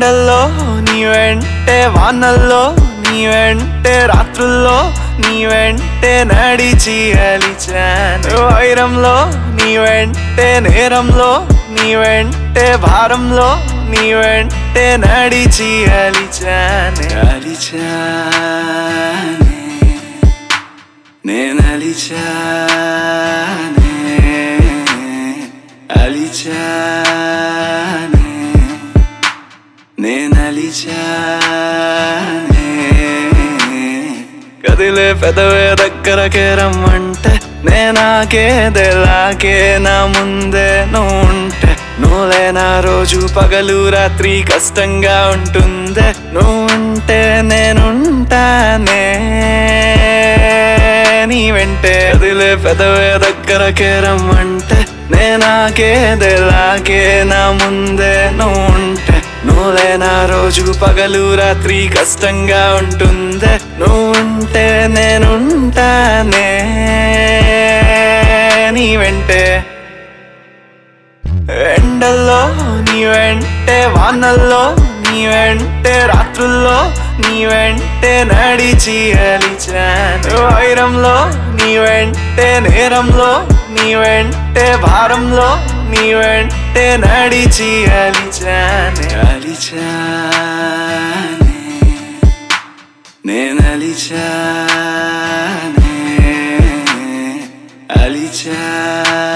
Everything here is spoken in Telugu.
ఎండల్లో నీ వెంటే వానల్లో నీ వెంటే రాత్రుల్లో నీ వెంటే నడిచి అలిచాను వైరంలో నీ వెంటే నేరంలో నీ వెంటే భారంలో నీ వెంటే నడిచి అలిచాను అలిచానే నేను అలిచానే అలిచానే నేను అలిచానే కదిలే పెదవే దగ్గరకే రమ్మంటే నేనాకేదెలాగే నా ముందే నువ్వు ఉంటే నువ్వులే నా రోజు పగలు రాత్రి కష్టంగా ఉంటుందే నువ్వు ఉంటే నేనుంటానే నీ వెంటే కదిలే పెదవే దగ్గరకే రమ్మంటే నేనాకేదెలాగే నా ముందే నువ్వు ఉంటే నువ్వులే నా రోజు పగలు రాత్రి కష్టంగా ఉంటుందే నువ్వు ఉంటే నేనుంటానే నీ వెంటే ఎండల్లో నీ వెంటే వానల్లో నీ వెంటే రాత్రుల్లో నీ వెంటే నడిచి అలిచాను వైరంలో నీ వెంటే నేరంలో నీ వెంటే భారంలో నీ వెంటే నడిచి అలిచాను అలిచానే నేను అలిచానే అలిచానే